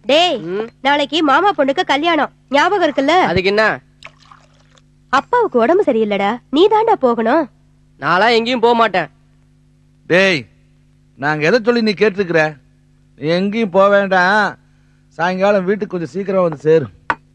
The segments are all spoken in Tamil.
டேய் ம், நாளைக்கு மாமா பொண்ணுக்கு கல்யாணம் ஞாபகம் இருக்குல்ல அதுக்கு என்ன அப்பாவுக்கு உடம்பு சரியில்லடா நீ தாண்டா போகணும் நான்லாம் எங்கேயும் போக மாட்டேன் டேய் நாங்க எதை சொல்லி நீ கேட்டிருக்கிற நீ எங்கேயும் போக வேண்டாம் சாயங்காலம் வீட்டுக்கு கொஞ்சம் சீக்கிரம் வந்து சேரும்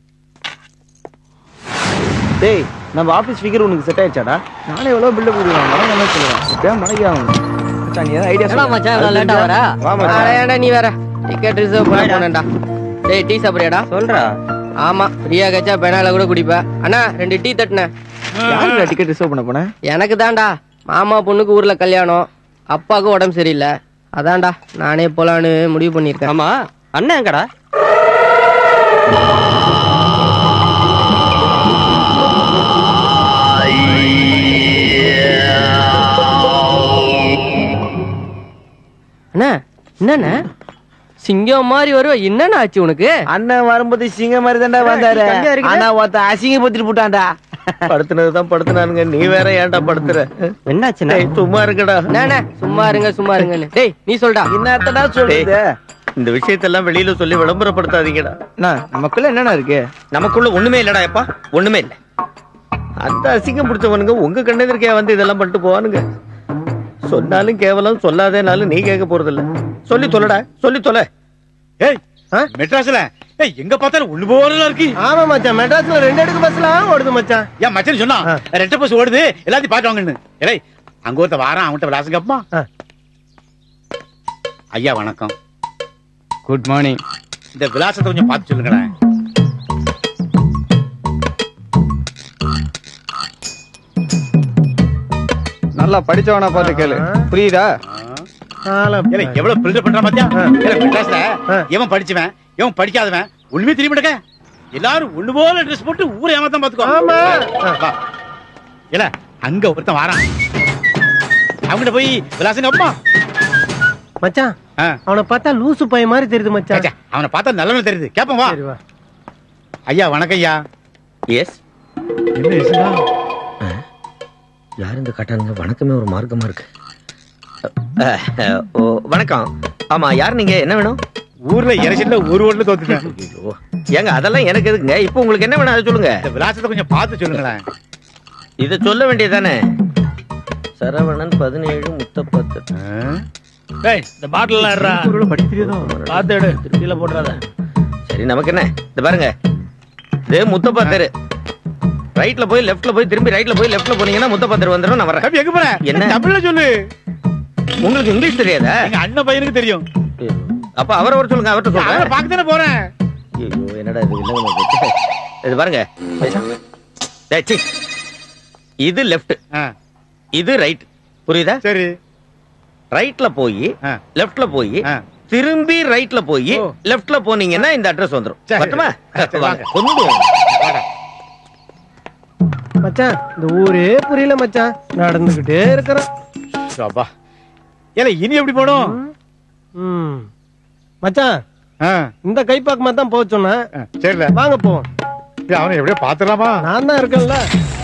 டேய் நம்ம ஆபீஸ் ஃபிகர் உனக்கு செட் ஆயிடுச்சாடா நானே எவ்வளவு பில்டப் கொடுக்குறேன் மரம் என்ன சொல்லுவேன் இப்படியே மடக்கி ஆகும் மச்சான் நீ ஐடியா என்னடா மச்சான் இவ்வளவு லேட்டா வர வா அட, மச்சான் ஏன்டா நீ வேற டிக்கெட் ரிசர்வ் பண்ண போனேன்டா டேய் டீ சாப்பிடுறியாடா சொல்றா ஆமா ஃப்ரீயா கச்சா பெனால கூட குடிப்ப அண்ணா ரெண்டு டீ தட்டுனேன் யாருடா டிக்கெட் ரிசர்வ் பண்ண போனேன் எனக்கு தான்டா மாமா பொண்ணுக்கு ஊர்ல கல்யாணம் அப்பாவுக்கு உடம்பு சரியில்லை அதான்டா நானே போலான்னு முடிவு பண்ணிருக்கேன் ஆமா அண்ணன் எங்கடா அண்ணா என்னண்ணே சிங்கம் மாதிரி வருவ என்னண்ணா ஆச்சு உனக்கு அண்ணன் வரும்போது சிங்க மாதிரி தான்டா வந்தாரு கம்மியா இருக்குது. ஆனா ஒருத்த அசிங்க பத்திட்டு போட்டான்டா படுத்துனதுதான் படுத்துனானுங்க நீ வேற ஏன்டா படுத்துற என்னாச்சுண்ணா டேய், சும்மா இருக்கடா என்னண்ணே சும்மா இருங்க சும்மா இருங்கன்னு டேய் நீ சொல்டா என்னத்தடா சொல்லுது இந்த விஷயத்தெல்லாம் வெளியில சொல்லி விளம்பரப்படுத்தாதீங்கடா நமக்குள்ள என்னடா இருக்கு நமக்குள்ள ஒண்ணுமே இல்லடா எப்பா ஒண்ணுமே இல்ல அந்த அசிங்கம் பிடிச்சவனுங்க உங்க கண்ணெதிர்க்கே வந்து இதெல்லாம் பண்ணிட்டு போவானுங்க சொன்னாலும் கேவலம் சொல்லாதேனாலும் நீ கேட்க போறதில்ல சொல்லி தொலைடா சொல்லி தொலை ஏய் மெட்ராஸ்ல ஏய் எங்க பார்த்தாலும் ஒண்ணு போல இருக்கு ஆமா மச்சான் மெட்ராஸ்ல ரெண்டு அடுக்கு பஸ்லாம் ஓடுது மச்சான் ஏன் மச்சன் சொன்னா ரெட்ட பஸ் ஓடுது எல்லாத்தையும் பாத்து வாங்கன்னு ஏய் அங்க ஒருத்த வாரான் அவன்கிட்ட விளாசுங்க அப்பா ஐயா வணக்கம் குட் மார்னிங் இந்த விலாசத்தை கொஞ்சம் பார்த்து சொல்லுங்களேன் நல்லா படிச்சவனா பார்த்து கேளு புரியுதா ஏலே, எவ்வளவு பில்டப் பண்றான் பாத்தியா ஏலே, மெட்ராஸ்ல எவன் படிச்சவன் எவன் படிக்காதவன் ஒண்ணுமே தெரிய மாட்டேங்க எல்லாரும் ஒண்ணு போல ட்ரெஸ் போட்டு ஊரை ஏமாத்தான் பாத்துக்கோ வா. ஏல அங்க ஒருத்தன் வாரான் அவங்கிட்ட போய் விலாசங்க அப்பா மச்சான் ஆ. அவனை பார்த்தா லூசு பைய மாதிரி தெரியுது மச்சான் ச்சே, அவனை பார்த்தா நல்லவன் தெரியுது கேப்போம் வா சரி வா ஐயா வணக்கம் ஐயா எஸ் என்ன விஷயம்டா? யார் இந்த கட்டானுங்க வணக்கமே ஒரு மார்க்கமா இருக்கு அஹ், அஹ், ஓ, வணக்கம் ஆமா யார் நீங்க என்ன வேணும் ஊர்ல எலெக்ஷன்ல ஒரு ஓட்டுல தோத்துட்டேன் ஐயோ, ஏங்க அதெல்லாம் எனக்கு எதுக்குங்க இப்போ உங்களுக்கு என்ன வேணும் அதை சொல்லுங்க இந்த விலாசத்தை கொஞ்சம் பார்த்து சொல்லுங்களேன் இத சொல்ல வேண்டியதானே சரவணன் பதினேழு முத்தப்பத்து டேய் இந்த பாட்டில் எல்லாம் படிக்க தெரியாதோ பார்த்து எடு கீழே போட்டுறாத சரி நமக்கு என்ன இந்த பாருங்க இது முத்தப்பா தெரு ரைட்ல போய் லெஃப்ட்ல போய் திரும்பி ரைட்ல போய் லெஃப்ட்ல போனீங்கன்னா முத்தப்பா தெரு வந்துடும் நான் வரேன் தம்பி எங்க போற என்ன? தமிழ்ல சொல்லு உங்களுக்கு இங்கிலீஷ் தெரியாதா எங்க அண்ணன் பையனுக்கு தெரியும் அப்ப அவரை வர சொல்லுங்க அவர்கிட்ட அவரை சொல்றேன் பார்க்க தானே போறேன் ஐயோ என்னடா இது வில்லங்கமா போச்சு. இது பாருங்க டேய், சீ. இது லெஃப்ட் ஆ, இது ரைட் புரியுதா சரி ரைட்ல போய் ஆ. லெஃப்ட்ல போய் ஆ. திரும்பி ரைட்ல போய் ஓ. லெஃப்ட்ல போனீங்கன்னா இந்த அட்ரஸ் வந்துரும் சரி. பட்டுமா சரி, வாங்க வாங்க. கொஞ்சம் வாடா. மச்சான் இந்த ஊரே புரியல மச்சான் நடந்துகிட்டே இருக்கிறேன் அப்பா ஏல இனி எப்படி போடும் ம். மச்சான் ஆ, இந்த கைப்பாக்கமா தான் போக சொன்னேன் ஆ, சரில வாங்க போவோம் ஏய், அவனை எப்படியோ பாத்துடலாமா நான் தான் இருக்கேன்ல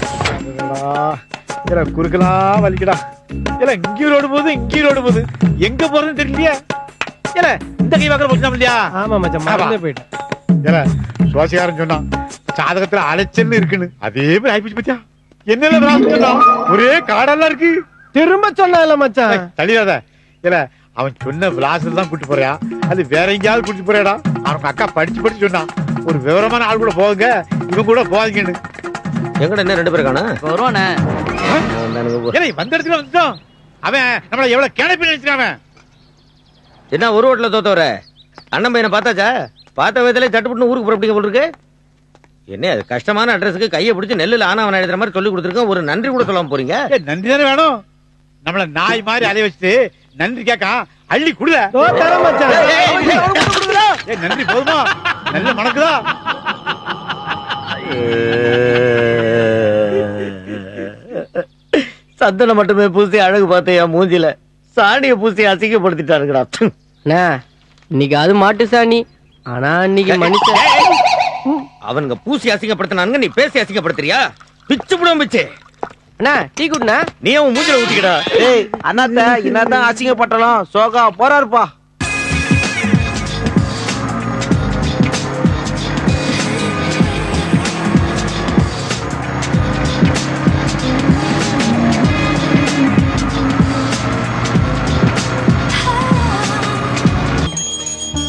இல்ல குறுக்கலாம் வலிக்கடா இல்ல இங்கேயும் ரோடு போகுது இங்கேயும் ரோடு போகுது எங்க போறதுன்னு தெரியலையா இல்ல இந்த கை வாக்குற போச்சு இல்லையா ஆமா மச்சான் மறந்தே போயிட்டேன் இல்ல சுவாசிகாரன் சொன்னான் சாதகத்துல அலைச்சல் இருக்குன்னு அதே மாதிரி ஆயிப்போச்சு பத்தியா என்னென்ன விளாசம் சொன்னான் ஒரே காடெல்லாம் இருக்கு திரும்ப சொன்னால மச்சான் ஏய், தள்ளிடாத இல்ல அவன் சொன்ன விளாசம் தான் கூட்டு போறியா அது வேற எங்கேயாவது கூட்டிட்டு போறியாடா அவங்க அக்கா படிச்சு படிச்சு சொன்னான் ஒரு விவரமான ஆள் கூட போகுங்க இவன் கூட போகாதீங்கன்னு எங்கட என்ன ரெண்டு பேரும் காணா வருவானே ஏலே வந்த இடத்துல வந்துட்டோம் அவன் நம்மள எவ்வளவு கிளப்பி நினைச்சிருக்கான் அவன் என்ன ஒரு ஓட்டுல தோத்தவர அண்ணன் பையனை பார்த்தாச்சா பார்த்த விதத்துல சட்டுப்பட்டு ஊருக்கு புறப்படிங்க போல் இருக்கு என்ன அது கஷ்டமான அட்ரஸுக்கு கையை பிடிச்சி நெல்லுல ஆனவன் எழுதுற மாதிரி சொல்லி கொடுத்துருக்கேன் ஒரு நன்றி கூட சொல்லாம போறீங்க ஏய், நன்றி தானே வேணும் நம்மள நாய் மாதிரி அலைய வச்சுட்டு நன்றி கேட்கா அள்ளி குடுல தோ தரேன் மச்சான் ஏய் நன்றி போதுமா நல்ல மணக்குதா சந்தனை மட்டுமே பூசி அழகு பார்த்த என் மூஞ்சில சாணிய பூசி அசிங்கப்படுத்திட்டாருங்கடா அண்ணா இன்னைக்கு அது மாட்டு சாணி ஆனா இன்னைக்கு மனுஷன் அவனுங்க பூசி அசிங்கப்படுத்தினானுங்க நீ பேசி அசிங்கப்படுத்துறியா பிச்சு புடம் பிச்சு அண்ணா டீ குடுண்ணா நீ அவன் மூஞ்சில ஊத்திக்கடா ஏய் அண்ணாத்த என்னதான் அசிங்கப்பட்டலாம் சோகா போறாருப்பா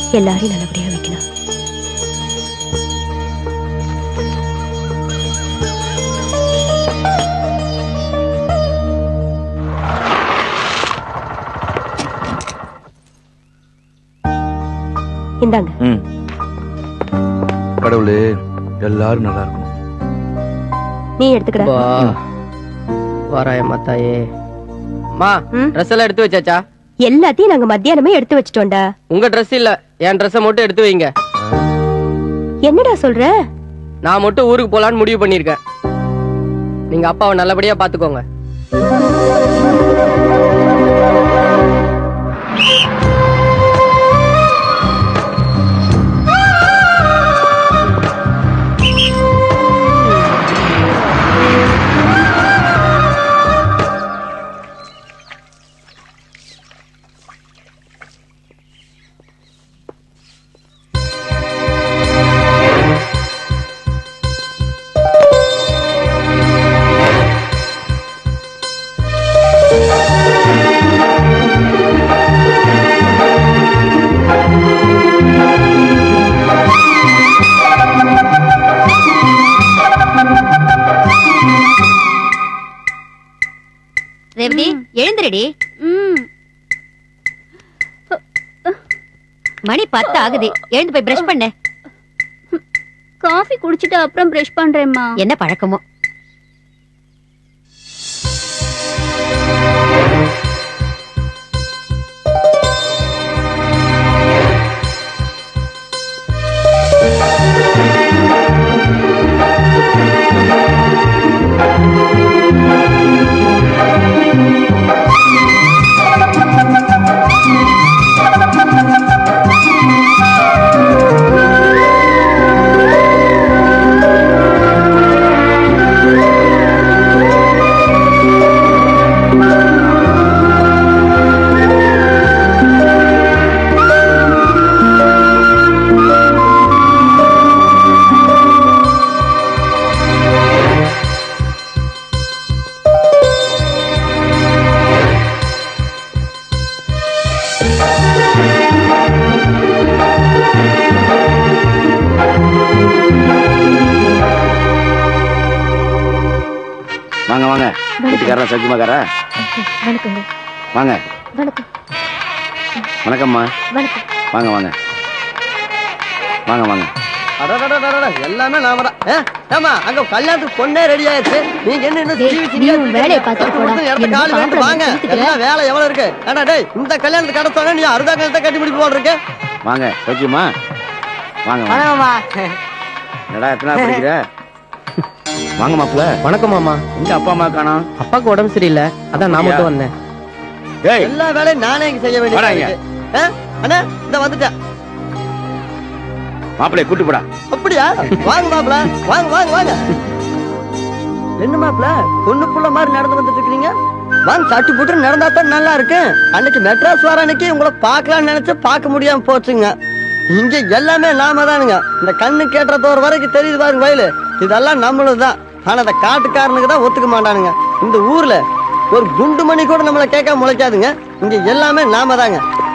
எல்லாரையும் நல்லபடியா வைக்கணும் இந்தாங்க ம் கடவுளே எல்லாரும் நல்லா இருக்கணும் நீ எடுத்துக்கடா அப்பா. வாராயம்மா தாயே மா ம்? ட்ரெஸ் எல்லாம் எடுத்து வச்சாச்சா எல்லாத்தையும் நாங்க மத்தியானமே எடுத்து வச்சிட்டோம்டா உங்க ட்ரெஸ் இல்ல என் ட்ரெஸ்ஸை மட்டும் எடுத்து வைங்க என்னடா சொல்ற நான் மட்டும் ஊருக்கு போலான்னு முடிவு பண்ணிருக்கேன் நீங்க அப்பாவை நல்லபடியா பாத்துக்கோங்க ரேவதி எழுந்திரடி மணி பத்து ஆகுது எழுந்து போய் பிரஷ் பண்ணு காஃபி குடிச்சிட்டு அப்புறம் பிரஷ் பண்றேம்மா என்ன பழக்கமோ வாங்க வாங்க வீட்டுக்காரா சௌக்கியமாக்காரா வணக்கங்க வாங்க வணக்கம் வணக்கம்மா வணக்கம் வாங்க வாங்க வாங்க வாங்க அடடடடடட, எல்லாமே நாம தான் ஏ, ஏம்மா, அங்க கல்யாணத்துக்கு பொண்ணே ரெடி ஆயிடுச்சு நீங்க என்ன இன்னும் டேய், சீவி நீ சீவியா உன் இருக்கீங்க? வேலையை பார்த்துட்டு தட்டு போடா. கொடுத்து இடத்த என்னமோ காலி பண்ணிட்டு பாம்பளை வாங்க இழுத்துக்கிற. எல்லாம் வேலை எவ்வளவு இருக்கு ஏடா டேய் இந்த கல்யாணத்துக்கு கடத்தோட நீ அறுதா கல்யாணத்தை கட்டி முடிப்பு போல் இருக்கு வாங்க சௌக்கியமா வாங்க வாங்க என்னடா எத்தனை படிக்கிற வாங்க மாப்பிள்ள வணக்கம் மாமா எங்க அப்பா அம்மா காணோம் அப்பாக்கு உடம்பு சரியில்லை அதான் நான் மட்டும் வந்தேன் ஏய் எல்லா வேலையும் நானே இங்க செய்ய வேண்டியது வாடா இங்க. இருக்கு. ஆ? அண்ணா இந்த வந்துட்டேன் மாப்பிள்ளைய கூட்டு போடா அப்படியா வாங்க மாப்பிள வாங்க வாங்க வாங்க என்ன மாப்பிள பொண்ணு புள்ள மாதிரி நடந்து வந்துட்டு இருக்கீங்க வாங்க சட்டு புட்டு நடந்தா தான் நல்லா இருக்கு அன்னைக்கு மெட்ராஸ் வர அன்னைக்கு உங்களை பார்க்கலாம்னு நினைச்சு பார்க்க முடியாம போச்சுங்க இங்க எல்லாமே நாம தானுங்க இந்த கண்ணு கேட்டுற தோற வரைக்கும் தெரியுது பாருங்க வயலு இதெல்லாம் நம்மளும் தான் ஆனா இந்த காட்டுக்காரனுக்கு தான் ஒத்துக்க மாட்டானுங்க இந்த ஊர்ல ஒரு குண்டு மணி கூட நம்மள கேட்காம முளைக்காதுங்க இங்க எல்லாமே நாம தாங்க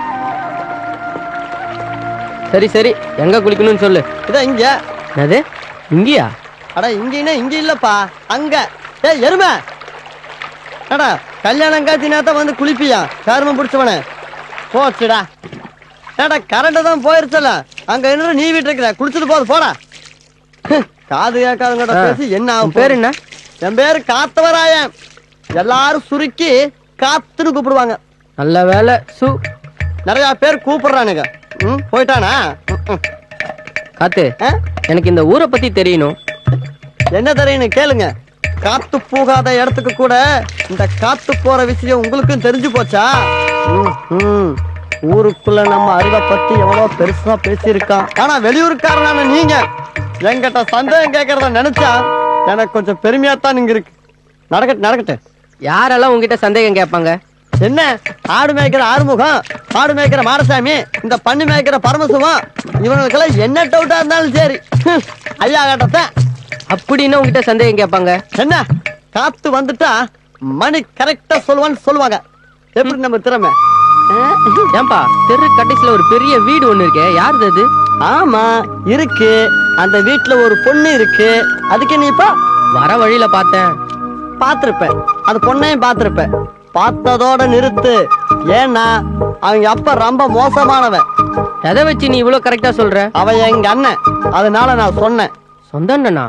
சரி சரி எங்க குளிக்கணும்னு சொல்லு இதான் இங்க அது இங்கயா அட இங்கன்னா இங்க இல்லப்பா அங்க ஏய் எருமை அடா கல்யாணம் காத்தினா தான் வந்து குளிப்பியா கரும பிடிச்சவனே போச்சுடா ஏடா கரண்ட் தான் போயிருச்சல அங்க என்ன நீ வீட்டு இருக்கிற குளிச்சுட்டு போது போடா ஹ், காது கேட்காதவங்கட பேசி என்ன ஆகும் பேர் என்ன என் பேரு காத்தவராயன் எல்லாரும் சுருக்கி காத்துன்னு கூப்பிடுவாங்க நல்ல வேலை சு நிறைய பேர் கூப்பிடுறானுங்க ம், போயிட்டானா காத்து எனக்கு இந்த ஊரை பத்தி தெரியணும் என்ன தெரியணும் கேளுங்க காத்து போகாத இடத்துக்கு கூட இந்த காத்து போற விஷயம் உங்களுக்கும் தெரிஞ்சு போச்சா ம், ம். ஊருக்குள்ள நம்ம அறிவை பத்தி எவ்வளவு பெருசா பேசியிருக்கான் ஆனா வெளியூருக்காரனான நீங்க என்கிட்ட சந்தேகம் கேட்கறத நினைச்சா எனக்கு கொஞ்சம் பெருமையா தான் இங்க இருக்கு நடக்கட்டு நடக்கட்டு யாரெல்லாம் உங்ககிட்ட சந்தேகம் கேட்பாங்க என்ன ஆடு மேய்க்கிற ஆறுமுகம் ஆடு மேய்க்கிற மாடசாமி இந்த பண்ணி மேய்க்கிற பரமசிவம் இவனுக்கெல்லாம் என்ன டவுட்டா இருந்தாலும் சரி ஹம், ஐயா கட்டத்தான் அப்படின்னு உங்ககிட்ட சந்தேகம் கேட்பாங்க என்ன காத்து வந்துட்டா மணி கரெக்டா சொல்லுவான்னு சொல்லுவாங்க எப்படி நம்ம திறமை ஏன்பா தெரு கடைசில ஒரு பெரிய வீடு ஒண்ணு இருக்கே யாருது அது ஆமா இருக்கு அந்த வீட்டுல ஒரு பொண்ணு இருக்கு அதுக்கு நீ இப்ப வர வழியில பார்த்தேன் பாத்திருப்ப அந்த பொண்ணையும் பாத்திருப்ப பார்த்ததோட நிறுத்து ஏன்னா அவங்க அப்பா ரொம்ப மோசமானவன் எதை வச்சு நீ இவ்வளவு கரெக்டா சொல்ற அவன் எங்க அண்ணன் அதனால நான் சொன்னேன் சொந்த அண்ணனா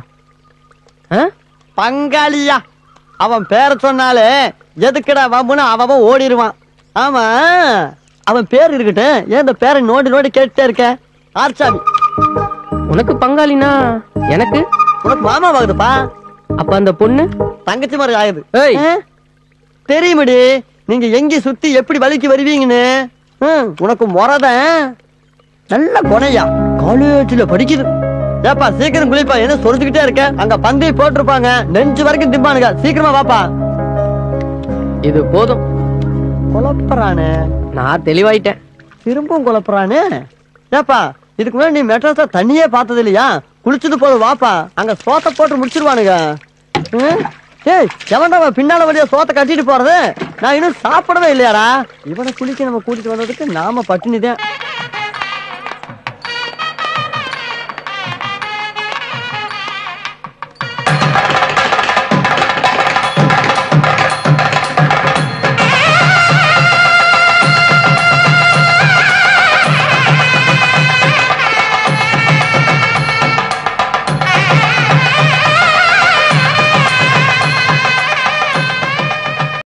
பங்காளியா அவன் பேர சொன்னாலே எதுக்குடா வம்புன்னு அவன் ஓடிடுவான் ஆமா அவன் பேர் இருக்கட்டும் ஏன் இந்த பேரை நோண்டி நோண்டி கேட்டுட்டே இருக்க ஆர்சாமி உனக்கு பங்காளினா எனக்கு உனக்கு மாமா ஆகுதுப்பா அப்ப அந்த பொண்ணு தங்கச்சி மாதிரி ஆகுது ஆ? தெரியுமடி நீங்க எங்க சுத்தி எப்படி வலிக்கு வருவீங்கன்னு ம், உனக்கு முறதான் நல்ல குணையா காலேஜ்ல படிக்குது ஏப்பா சீக்கிரம் குளிப்பா என்ன சொரிஞ்சுக்கிட்டே இருக்க அங்க பந்தி போட்டிருப்பாங்க நெஞ்சு வரைக்கும் திம்பானுங்க சீக்கிரமா வாப்பா இது போதும் குழப்பறானே நான் தெளிவாயிட்டேன் திரும்பவும் குழப்பறானே ஏப்பா இதுக்கு முன்னாடி நீ மெட்ராஸ்ல தண்ணியே பார்த்தது இல்லையா குளிச்சது போது வாப்பா அங்க சோத்த போட்டு முடிச்சிருவானுங்க ம்? ஏய் எவன்டா அவன் பின்னால வழியா சோத்த கட்டிட்டு போறது நான் இன்னும் சாப்பிடவே இல்லையாடா இவனை குளிக்க நம்ம கூட்டிட்டு வந்ததுக்கு நாம பட்டினிதான்